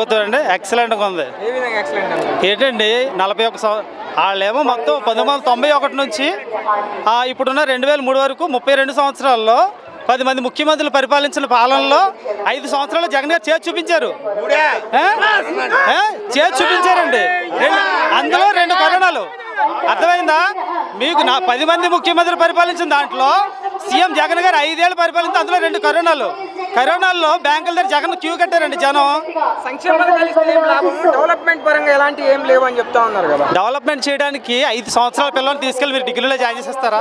ప్రభుత్వం అండి ఎక్సలెంట్గా ఉంది ఏ విధంగా ఎక్సలెంట్ అనుకుంటున్నారు ఏంటండి నలభై ఒక సంవ వాళ్ళేమో మొత్తం పంతొమ్మిది వందల తొంభై ఒకటి నుంచి ఆ, ఇప్పుడున్న రెండు వేల మూడు వరకు ముప్పై రెండు సంవత్సరాల్లో పది మంది ముఖ్యమంత్రులు పరిపాలించిన పాలనలో ఐదు సంవత్సరాలు జగన్ గారు చేసి చూపించారు ఏ? ఏ? చేసి చూపించారండి రెండు అందులో రెండు కరోనాలు అర్థమైందా మీకు నా పది మంది ముఖ్యమంత్రులు పరిపాలించిన దాంట్లో సీఎం జగన్ గారు ఐదేళ్ళు పరిపాలించి అందులో రెండు కరోనాలు కరోనాల్లో బ్యాంకుల దగ్గర జగన్ క్యూ కట్టారండి జనం సంక్షేమ పథకాలు ఇస్తే ఏం లాభం డెవలప్మెంట్ పరంగా ఎలాంటి ఏం లేవు అని చెప్తా ఉన్నారు కదా డెవలప్మెంట్ చేయడానికి ఐదు సంవత్సరాల పిల్లల్ని తీసుకెళ్ళి మీరు డిగ్రీలో జాయిన్ చేసేస్తారా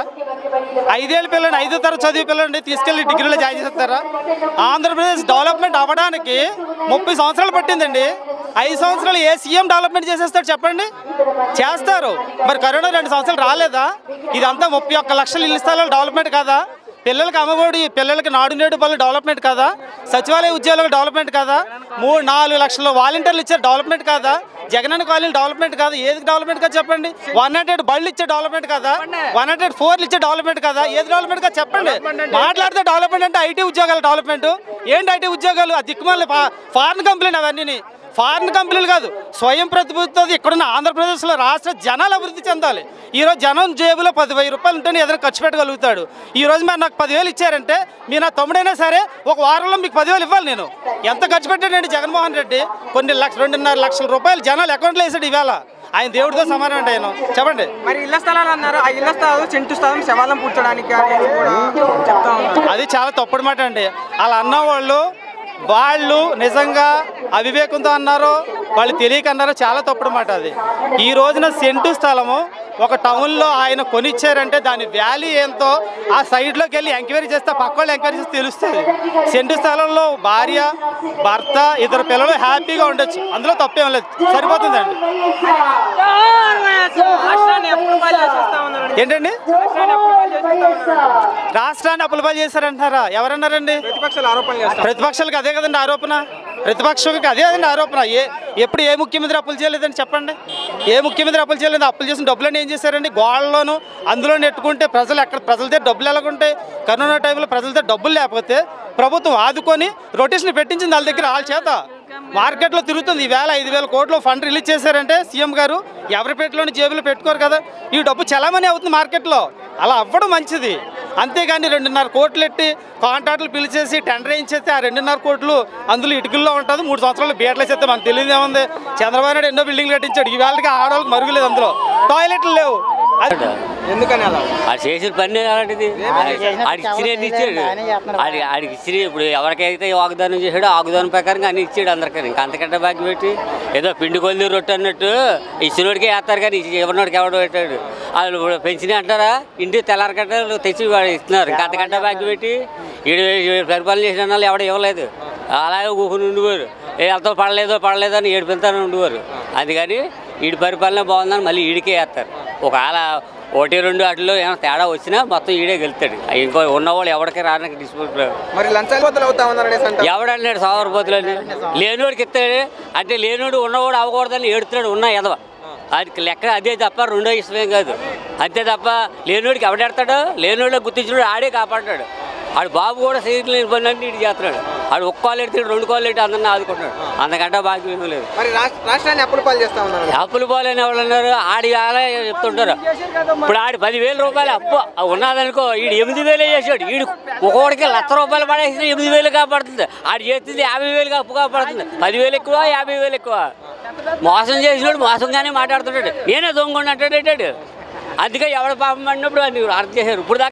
ఐదేళ్ళ పిల్లని ఐదో తరగతి చదివే పిల్లల్ని తీసుకెళ్ళి డిగ్రీలో జాయిన్ చేసేస్తారా ఆంధ్రప్రదేశ్ డెవలప్మెంట్ అవ్వడానికి ముప్పై సంవత్సరాలు పట్టిందండి ఐదు సంవత్సరాలు ఏ సీఎం డెవలప్మెంట్ చేసేస్తాడు చెప్పండి చేస్తారు మరి కరోనా రెండు సంవత్సరాలు రాలేదా ఇదంతా ముప్పై ఒక్క లక్షల ఇల్లు స్థలాలు డెవలప్మెంట్ కాదా పిల్లలకి అమ్మఒడి పిల్లలకి నాడు నేడు పనులు డెవలప్మెంట్ కాదా సచివాలయ ఉద్యోగాలకు డెవలప్మెంట్ కాదా మూడు నాలుగు లక్షల వాలంటీర్లు ఇచ్చారు డెవలప్మెంట్ కాదా జగనన్న కాలనీ డెవలప్మెంట్ కాదా ఏది డెవలప్మెంట్ కాదు చెప్పండి వన్ హండ్రెడ్ బళ్ళు ఇచ్చే డెవలప్మెంట్ కాదా వన్ హండ్రెడ్ ఫోర్లు ఇచ్చే డెవలప్మెంట్ కాదా ఏది డెవలప్మెంట్ కాదు చెప్పండి మాట్లాడితే డెవలప్మెంట్ అంటే ఐటీ ఉద్యోగాలు డెవలప్మెంట్ ఏంటి ఐటీ ఉద్యోగాలు ఆ దిక్కుమాలి ఫారెన్ కంపెనీలు అవన్నీ ఫారిన్ కంపెనీలు కాదు స్వయం ప్రతిభతో ఇక్కడున్న ఆంధ్రప్రదేశ్లో రాష్ట్ర జనాలు అభివృద్ధి చెందాలి ఈరోజు జనం జేబులో పదివేల రూపాయలు ఉంటేనే ఏదైనా ఖర్చు పెట్టగలుగుతాడు ఈ రోజు మీరు నాకు పదివేలు ఇచ్చారంటే మీ నా తమ్ముడైనా సరే ఒక వారంలో మీకు పదివేలు ఇవ్వాలి నేను ఎంత ఖర్చు పెట్టాడండి జగన్మోహన్ రెడ్డి కొన్ని లక్ష రెండున్నర లక్షల రూపాయలు జనాలు అకౌంట్లో వేసాడు ఈవేళ ఆయన దేవుడితో సమానం అంటే ఆయన చెప్పండి మరి ఇళ్ల స్థలాలు అన్నారు ఆ ఇళ్ల స్థలాలు చెంటు స్థలం శవాలం పూడ్చడానికి అనేది కూడా చెప్తా ఉన్నారు అది చాలా తప్పుడు మాట అండి అలా అన్నవాళ్ళు వాళ్ళు నిజంగా అవివేకంతో అన్నారో వాళ్ళు తెలియక అన్నారో చాలా తప్పుడు మాట అది ఈ రోజున సెంటు స్థలము ఒక టౌన్లో ఆయన కొనిచ్చారంటే దాని వాల్యూ ఏంతో ఆ సైడ్లోకి వెళ్ళి ఎంక్వైరీ చేస్తే పక్క వాళ్ళు ఎంక్వైరీ చేస్తే తెలుస్తుంది సెంటు స్థలంలో భార్య భర్త ఇద్దరు పిల్లలు హ్యాపీగా ఉండొచ్చు అందులో తప్పేం లేదు సరిపోతుందండి రాష్ట్రాన్ని ఎప్పుడు పాలు చేసేస్తా ఉన్నారండి ఏంటండి రాష్ట్రాన్ని ఎప్పుడు పాలు చేసేస్తా ఉన్నారు రాష్ట్రాన్ని అప్పులపాలు చేశారంటారా ఎవరన్నారండి ప్రతిపక్షాలు ఆరోపణలు చేస్తారు ప్రతిపక్షాలకు అదే కదండి ఆరోపణ ప్రతిపక్షాలకు అదే కదండి ఆరోపణ ఏ ఎప్పుడు ఏ ముఖ్యమంత్రి అప్పులు చేయలేదని చెప్పండి ఏ ముఖ్యమంత్రి అప్పులు చేయలేదు అప్పులు చేసిన డబ్బులన్నీ ఏం చేశారండి గోడల్లోనూ అందులో నెట్టుకుంటే ప్రజలు ఎక్కడ ప్రజల దగ్గర డబ్బులు ఎలాగుంటాయి కరోనా టైంలో ప్రజల దగ్గర డబ్బులు లేకపోతే ప్రభుత్వం ఆదుకొని రొటేషన్ పెట్టించింది వాళ్ళ దగ్గర వాళ్ళ చేత మార్కెట్లో తిరుగుతుంది ఈవేళ ఐదు వేల కోట్లు ఫండ్ రిలీజ్ చేశారంటే సీఎం గారు ఎవరి పెట్టలోని జేబులో పెట్టుకోరు కదా ఈ డబ్బు చలామణి అవుతుంది మార్కెట్లో అలా అవ్వడం మంచిది అంతేగాని రెండున్నర కోట్లు ఎట్టి కాంట్రాక్టులు పిలిచేసి టెండర్ వేయించేస్తే ఆ రెండున్నర కోట్లు అందులో ఇటుకల్లో ఉంటుంది మూడు సంవత్సరాలు బీటలు వేసేస్తే మనకు తెలియదు ఏముంది చంద్రబాబు నాయుడు ఎన్నో బిల్డింగ్లు కట్టించాడు ఈ వేళకి ఆడవాళ్ళకి మరుగులేదు అందులో టాయిలెట్లు లేవు అది ఎందుకని అలా ఆడు చేసిన పని అలాంటిది ఆడికి ఇచ్చినట్టు ఇచ్చాడు ఆడి ఆడికి ఇచ్చిన ఇప్పుడు ఎవరికైతే వాగ్దానం చేశాడో ఆ వాగ్దానం ప్రకారంగా అన్ని ఇచ్చాడు అందరికీ ఇంకా అంతకంటే బాకి పెట్టి ఏదో పిండి కొద్ది రొట్టె అన్నట్టు ఇచ్చినోడికే వేస్తారు కానీ ఎవరినోడికి ఎవడో పెట్టాడు వాళ్ళు ఇప్పుడు పెంచినాయి అంటారా ఇంటి తెల్లారకట్ట తెచ్చి వాడు ఇస్తున్నారు ఇంకా అంతకంటే బాకి పెట్టి ఈడు పరిపాలన చేసిన వాళ్ళు ఎవడో ఇవ్వలేదు అలాగే కూకుని ఉండేవారు ఏ వెళ్తా పడలేదో పడలేదో అని ఏడు పెళ్తానే ఉండేవారు అందుకని వీడి పరిపాలన బాగుందని మళ్ళీ ఈడికే వేస్తారు ఒకవేళ ఒకటి రెండు వాటిలో ఏమైనా తేడా వచ్చినా మొత్తం ఈడే గెలుతాడు ఇంకో ఉన్నవాళ్ళు ఎవరికి రానికి డిస్ప్యూట్ మరి లంచాలు అవుతా ఉన్నారు అనేసి అంటారు ఎవడన్నాడు సాగరపోతులని లేనివాడికి ఇస్తాడు అంటే లేనివాడు ఉన్నవాడు అవ్వకూడదని ఏడుతున్నాడు ఉన్న ఎదవ అది లెక్క అదే తప్ప రెండో ఇష్టమేం కాదు అంతే తప్ప లేనివాడికి ఎవడెడతాడు లేనివాడిలో గుర్తించినోడు ఆడే కాపాడతాడు ఆడు బాబు కూడా సీట్లు లేని పని అంటే ఇటు చేస్తున్నాడు ఆడు ఒక్క కాలు ఎడతాడు రెండు కాళ్ళు ఎట్టి అందరిని ఆదుకుంటున్నాడు అంతకంటే భాగ్యం ఏమీ లేదు మరి రాష్ట్ర- రాష్ట్రాన్ని అప్పులు పాలు చేస్తా ఉన్నారు అప్పులు పోలేని ఎవరు అన్నారు ఆడి అలా చెప్తుంటారు ఇప్పుడు ఆడి పదివేల రూపాయలు అప్పు ఉన్నదనుకో ఈడు ఎనిమిది వేలే చేసాడు ఈడు ఒక్కొక్కడికి లక్ష రూపాయలు పడేసిన ఎనిమిది వేలు కాపాడుతుంది ఆడు చేస్తుంది యాభై వేలు అప్పు కాపాడుతుంది పదివేలు ఎక్కువ యాభై వేలు ఎక్కువ మోసం చేసినాడు మోసంగానే మాట్లాడుతున్నాడు నేనే దొంగ అంటాడు అంటాడు అందుకే ఎవడ పాపం పడినప్పుడు అన్ని అర్థం చేశారు ఇప్పుడు దాకా